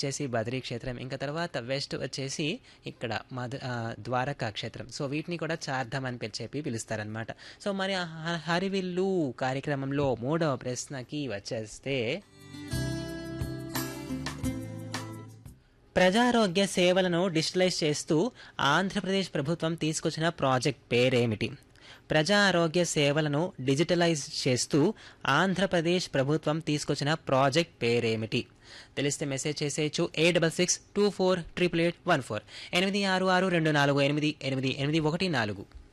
వచ్చేసి బద్రీ క్షేత్రం ఇంకా తర్వాత వెస్ట్ వచ్చేసి ఇక్కడ మధు ఆ, ద్వారకా క్షేత్రం సో వీటిని కూడా చార్ధామ్ అని పిలి- చెప్పి పిలుస్తారనమాట సో మరి ఆ హ- హరివిల్లు కార్యక్రమంలో మూడవ ప్రశ్నకి వచ్చేస్తే ప్రజారోగ్య సేవలను డిజిటలైజ్ చేస్తూ ఆంధ్రప్రదేశ్ ప్రభుత్వం తీసుకొచ్చిన ప్రాజెక్ట్ పేరేమిటి ప్రజా ఆరోగ్య సేవలను డిజిటలైజ్ చేస్తూ ఆంధ్రప్రదేశ్ ప్రభుత్వం తీసుకొచ్చిన ప్రాజెక్ట్ పేరేమిటి తెలిస్తే మెసేజ్ చేసేయచ్చు ఏ double six two four triple eight one four ఎనిమిది ఆరు ఆరు రెండు నాలుగు ఎనిమిది ఎనిమిది ఎనిమిది ఒకటి నాలుగు